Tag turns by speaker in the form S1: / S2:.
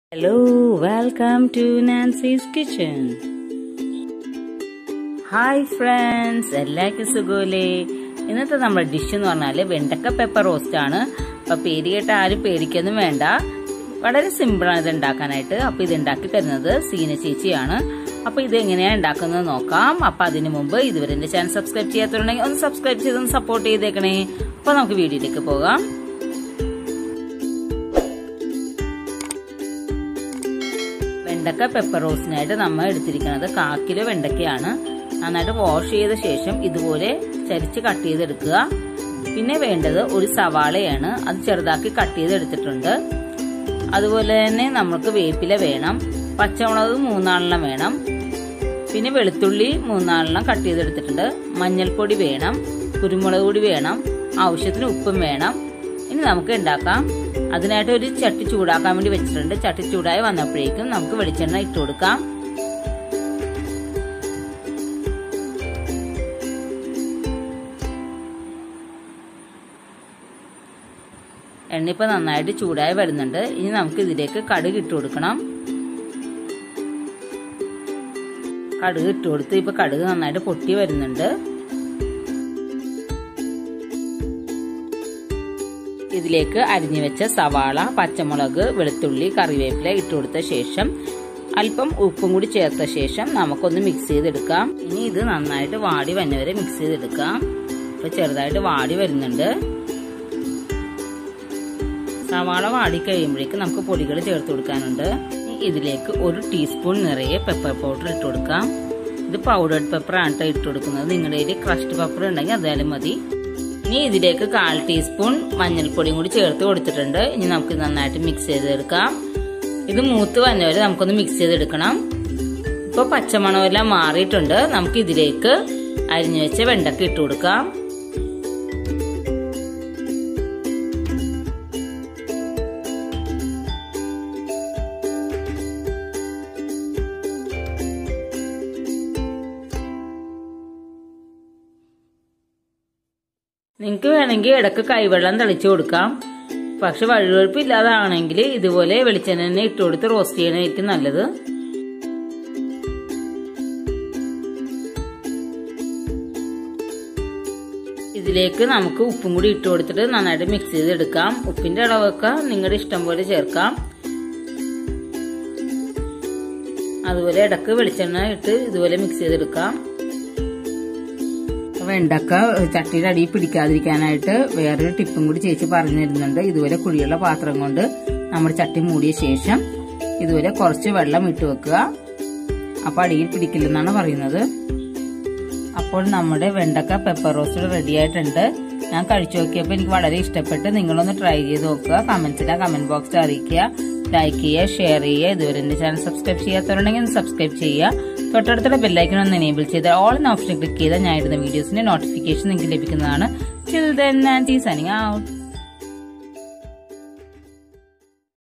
S1: hello welcome to Nancy's kitchen hi friends എല്ലാവർക്കും സുഖമല്ലേ ഇന്നത്തെ നമ്മുടെ ഡിഷ് എന്ന് പറഞ്ഞാൽ വെണ്ടക്ക പെപ്പർ റോസ്റ്റ് ആണ് അപ്പൊ പേര് കേട്ട ആരും പേടിക്കൊന്നും വേണ്ട വളരെ സിമ്പിളാണ് ഇത് ഉണ്ടാക്കാനായിട്ട് അപ്പൊ ഇത് ഉണ്ടാക്കി തരുന്നത് സീന ചേച്ചിയാണ് അപ്പൊ ഇത് എങ്ങനെയാണ് ഉണ്ടാക്കുന്നത് നോക്കാം അപ്പൊ അതിനു മുമ്പ് ഇതുവരെ എന്റെ ചാനൽ സബ്സ്ക്രൈബ് ചെയ്യാത്തുണ്ടെങ്കിൽ ഒന്ന് സബ്സ്ക്രൈബ് ചെയ്തൊന്ന് സപ്പോർട്ട് ചെയ്തേക്കണേ അപ്പൊ നമുക്ക് വീഡിയോയിലേക്ക് പോകാം വെണ്ടക്ക പെപ്പർ റോസ്റ്റിനായിട്ട് നമ്മൾ എടുത്തിരിക്കുന്നത് കാ കിലോ വെണ്ടക്കയാണ് നന്നായിട്ട് വാഷ് ചെയ്ത ശേഷം ഇതുപോലെ ചരിച്ച് കട്ട് ചെയ്തെടുക്കുക പിന്നെ വേണ്ടത് ഒരു സവാളയാണ് അത് ചെറുതാക്കി കട്ട് ചെയ്തെടുത്തിട്ടുണ്ട് അതുപോലെ തന്നെ നമുക്ക് വേപ്പില വേണം പച്ചമുളക് മൂന്നാലെണ്ണം വേണം പിന്നെ വെളുത്തുള്ളി മൂന്നാലെണ്ണം കട്ട് ചെയ്തെടുത്തിട്ടുണ്ട് മഞ്ഞൾപ്പൊടി വേണം കുരുമുളക് പൊടി വേണം ആവശ്യത്തിന് ഉപ്പും വേണം ഇനി നമുക്ക് ഉണ്ടാക്കാം അതിനായിട്ട് ഒരു ചട്ടി ചൂടാക്കാൻ വേണ്ടി വെച്ചിട്ടുണ്ട് ചട്ടി ചൂടായി വന്നപ്പോഴേക്കും നമുക്ക് വെളിച്ചെണ്ണ ഇട്ട് കൊടുക്കാം എണ്ണ ഇപ്പൊ നന്നായിട്ട് ചൂടായി വരുന്നുണ്ട് ഇനി നമുക്ക് ഇതിലേക്ക് കടുക് ഇട്ട് കൊടുക്കണം കടുക് ഇട്ട് കൊടുത്ത് ഇപ്പൊ കടുക് നന്നായിട്ട് പൊട്ടി വരുന്നുണ്ട് ഇതിലേക്ക് അരിഞ്ഞു വെച്ച സവാള പച്ചമുളക് വെളുത്തുള്ളി കറിവേപ്പില ഇട്ട് കൊടുത്ത ശേഷം അല്പം ഉപ്പും കൂടി ചേർത്ത ശേഷം നമുക്കൊന്ന് മിക്സ് ചെയ്തെടുക്കാം ഇനി ഇത് നന്നായിട്ട് വാടി വന്നവരെ മിക്സ് ചെയ്തെടുക്കാം ഇപ്പൊ ചെറുതായിട്ട് വാടി വരുന്നുണ്ട് സവാള വാടി കഴിയുമ്പോഴേക്ക് നമുക്ക് പൊടികൾ ചേർത്ത് കൊടുക്കാനുണ്ട് ഇതിലേക്ക് ഒരു ടീസ്പൂൺ നിറയെ പെപ്പർ പൗഡർ ഇട്ട് കൊടുക്കാം ഇത് പൗഡർഡ് പെപ്പർ ആണ് ഇട്ട് കൊടുക്കുന്നത് നിങ്ങളുടെ കയ്യിൽ ക്രഷ്ഡ് പെപ്പർ ഉണ്ടെങ്കിൽ അതായാലും മതി ഇനി ഇതിലേക്ക് കാൽ ടീസ്പൂൺ മഞ്ഞൾപ്പൊടിയും കൂടി ചേർത്ത് കൊടുത്തിട്ടുണ്ട് ഇനി നമുക്ക് നന്നായിട്ട് മിക്സ് ചെയ്തെടുക്കാം ഇത് മൂത്ത് വന്നവരെ നമുക്കൊന്ന് മിക്സ് ചെയ്തെടുക്കണം ഇപ്പോൾ പച്ചമണമെല്ലാം മാറിയിട്ടുണ്ട് നമുക്ക് ഇതിലേക്ക് അരിഞ്ഞു വെച്ച വെണ്ടക്ക ഇട്ട് കൊടുക്കാം നിങ്ങൾക്ക് വേണമെങ്കിൽ ഇടക്ക് കൈവെള്ളം തെളിച്ചു കൊടുക്കാം പക്ഷെ വഴുവഴുപ്പ് ഇല്ലാതാണെങ്കിൽ ഇതുപോലെ വെളിച്ചെണ്ണ തന്നെ ഇട്ട് കൊടുത്ത് റോസ്റ്റ് ചെയ്യണമായിരിക്കും നല്ലത് ഇതിലേക്ക് നമുക്ക് ഉപ്പും കൂടി ഇട്ട് കൊടുത്തിട്ട് നന്നായിട്ട് മിക്സ് ചെയ്തെടുക്കാം ഉപ്പിന്റെ അളവൊക്കെ നിങ്ങളുടെ ഇഷ്ടം പോലെ ചേർക്കാം അതുപോലെ ഇടക്ക് വെളിച്ചെണ്ണ ഇട്ട് ഇതുപോലെ മിക്സ് ചെയ്തെടുക്കാം വെണ്ടക്ക ചട്ടിയുടെ അടിയിൽ പിടിക്കാതിരിക്കാനായിട്ട് വേറൊരു ടിപ്പും കൂടി ചേച്ചി പറഞ്ഞു തരുന്നുണ്ട് ഇതുപോലെ കുഴിയുള്ള പാത്രം കൊണ്ട് നമ്മുടെ ചട്ടി മൂടിയ ശേഷം ഇതുപോലെ കുറച്ച് വെള്ളം ഇട്ട് വെക്കുക അപ്പൊ അടിയിൽ പിടിക്കില്ലെന്നാണ് പറയുന്നത് അപ്പോൾ നമ്മുടെ വെണ്ടക്ക പെപ്പർ റോസ്റ്റ് റെഡി ആയിട്ടുണ്ട് ഞാൻ കഴിച്ചു നോക്കിയപ്പോൾ എനിക്ക് വളരെ ഇഷ്ടപ്പെട്ട് നിങ്ങളൊന്ന് ട്രൈ ചെയ്ത് നോക്കുക കമന്റ്സിലെ കമന്റ് ബോക്സിൽ അറിയിക്കുക ലൈക്ക് ചെയ്യുക ഷെയർ ചെയ്യുക ഇതുവരെ എന്റെ ചാനൽ സബ്സ്ക്രൈബ് ചെയ്യാത്തവരുണ്ടെങ്കിൽ സബ്സ്ക്രൈബ് ചെയ്യുക തൊട്ടടുത്തുള്ള ബെല്ലൈക്കൺ ഒന്ന് എനേബിൾ ചെയ്ത് ഓൾ എന്ന ഓപ്ഷൻ ക്ലിക്ക് ചെയ്താൽ ഞാൻ ഇടുന്ന വീഡിയോസിന്റെ നോട്ടിഫിക്കേഷൻ നിങ്ങൾക്ക് ലഭിക്കുന്നതാണ് chill then and signing out